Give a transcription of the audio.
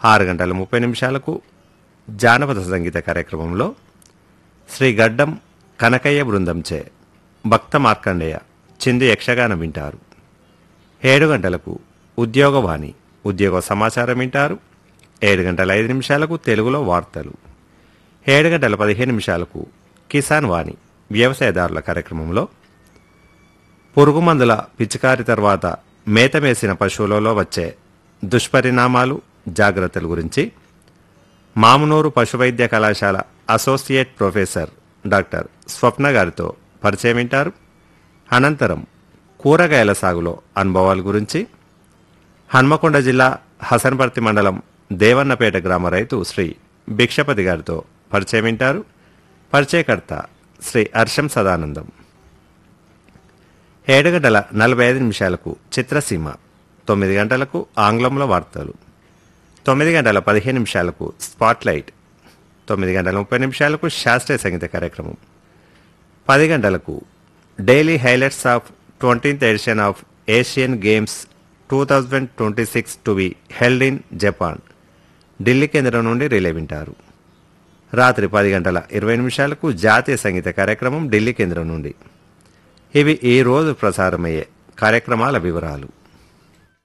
ఆరు గంటల ముప్పై నిమిషాలకు జానపద సంగీత కార్యక్రమంలో శ్రీ గడ్డం కనకయ్య బృందంచే భక్త మార్కండేయ చిందు యక్షగానం వింటారు ఏడు గంటలకు ఉద్యోగవాణి ఉద్యోగ సమాచారం వింటారు ఏడు గంటల ఐదు నిమిషాలకు తెలుగులో వార్తలు ఏడు గంటల పదిహేను నిమిషాలకు కిసాన్ వాణి వ్యవసాయదారుల కార్యక్రమంలో పురుగు మందుల పిచికారి తర్వాత మేత మేసిన పశువులలో వచ్చే దుష్పరిణామాలు జాగ్రత్తల గురించి మామునూరు పశువైద్య కళాశాల అసోసియేట్ ప్రొఫెసర్ డాక్టర్ స్వప్న గారితో పరిచయం వింటారు అనంతరం కూరగాయల సాగులో అనుభవాల గురించి హన్మకొండ జిల్లా హసన్పర్తి మండలం దేవన్నపేట గ్రామ రైతు శ్రీ భిక్షపతి గారితో పరిచయం వింటారు పరిచయకర్త శ్రీ హర్షం సదానందం ఏడు గంటల నలభై ఐదు నిమిషాలకు చిత్రసీమ తొమ్మిది గంటలకు ఆంగ్లంలో వార్తలు తొమ్మిది గంటల పదిహేను నిమిషాలకు స్పాట్లైట్ తొమ్మిది గంటల ముప్పై నిమిషాలకు శాస్త్రీయ సంగీత కార్యక్రమం పది గంటలకు daily highlights of twentieth edition of Asian games two thousand twenty six to be held in Japan Delhi కేంద్రం నుండి రిలే వింటారు రాత్రి పది గంటల ఇరవై నిమిషాలకు జాతీయ సంగీత కార్యక్రమం ఢిల్లీ కేంద్రం నుండి ఇవి ఈ రోజు ప్రసారమయ్యే కార్యక్రమాల వివరాలు